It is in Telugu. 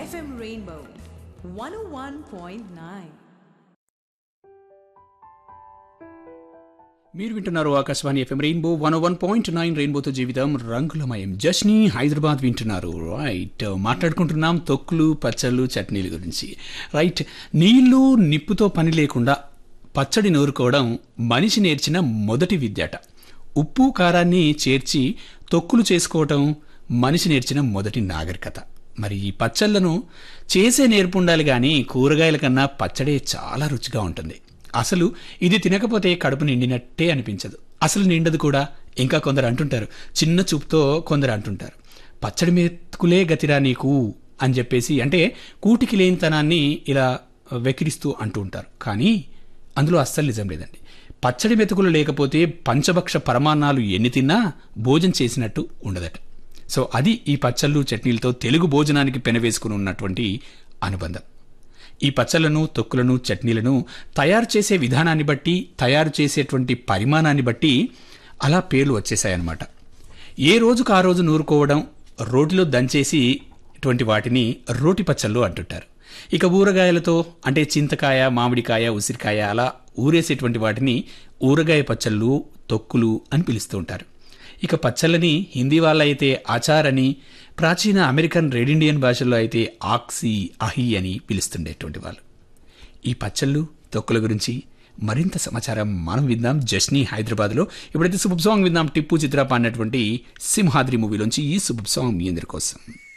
FM Rainbow 101.9. మీరు వింటున్నారు Akashvani FM rainbow one one point nine రెయిన్బోతో జీవితం రంగులమయం జస్ని హైదరాబాద్ వింటున్నారు రైట్ మాట్లాడుకుంటున్నాం తొక్కులు పచ్చళ్ళు చట్నీల గురించి రైట్ నీళ్లు నిప్పుతో పని లేకుండా పచ్చడి నూరుకోవడం మనిషి నేర్చిన మొదటి విద్యాట ఉప్పు కారాన్ని చేర్చి తొక్కులు చేసుకోవటం మనిషి నేర్చిన మొదటి నాగరికత మరి ఈ పచ్చళ్ళను చేసే నేర్పు ఉండాలి కానీ కూరగాయల కన్నా పచ్చడే చాలా రుచిగా ఉంటుంది అసలు ఇది తినకపోతే కడుపు నిండినట్టే అనిపించదు అసలు నిండదు కూడా ఇంకా కొందరు అంటుంటారు చిన్న చూపుతో కొందరు అంటుంటారు పచ్చడి మెతుకులే గతిరా నీకు అని చెప్పేసి అంటే కూటికి లేనితనాన్ని ఇలా వెకిరిస్తూ అంటూ ఉంటారు కానీ అందులో అస్సలు నిజం లేదండి పచ్చడి మెతుకులు లేకపోతే పంచభక్ష పరమాన్నాలు ఎన్ని తిన్నా భోజనం చేసినట్టు ఉండదట సో అది ఈ పచ్చళ్ళు చట్నీలతో తెలుగు భోజనానికి పెనవేసుకుని ఉన్నటువంటి అనుబంధం ఈ పచ్చళ్లను తొక్కులను చట్నీలను తయారు చేసే విధానాన్ని బట్టి తయారు చేసేటువంటి పరిమాణాన్ని బట్టి అలా పేర్లు వచ్చేసాయన్నమాట ఏ రోజుకు ఆ రోజు నూరుకోవడం రోటిలో దంచేసి ఇటువంటి వాటిని రోటి పచ్చళ్ళు అంటుంటారు ఇక ఊరగాయలతో అంటే చింతకాయ మామిడికాయ ఉసిరికాయ అలా ఊరేసేటువంటి వాటిని ఊరగాయ పచ్చళ్ళు తొక్కులు అని పిలుస్తూ ఉంటారు ఇక పచ్చళ్ళని హిందీ వాళ్ళైతే ఆచార్ అని ప్రాచీన అమెరికన్ రెడ్ ఇండియన్ భాషల్లో అయితే ఆక్సీ అహి అని పిలుస్తుండేటువంటి వాళ్ళు ఈ పచ్చళ్ళు తొక్కుల గురించి మరింత సమాచారం మనం విందాం జస్నీ హైదరాబాద్లో ఇప్పుడైతే సూపర్ సాంగ్ విందాం టిప్పు చిత్ర పాడినటువంటి సింహాద్రి మూవీలోంచి ఈ సూపర్ సాంగ్ మీ అందరి కోసం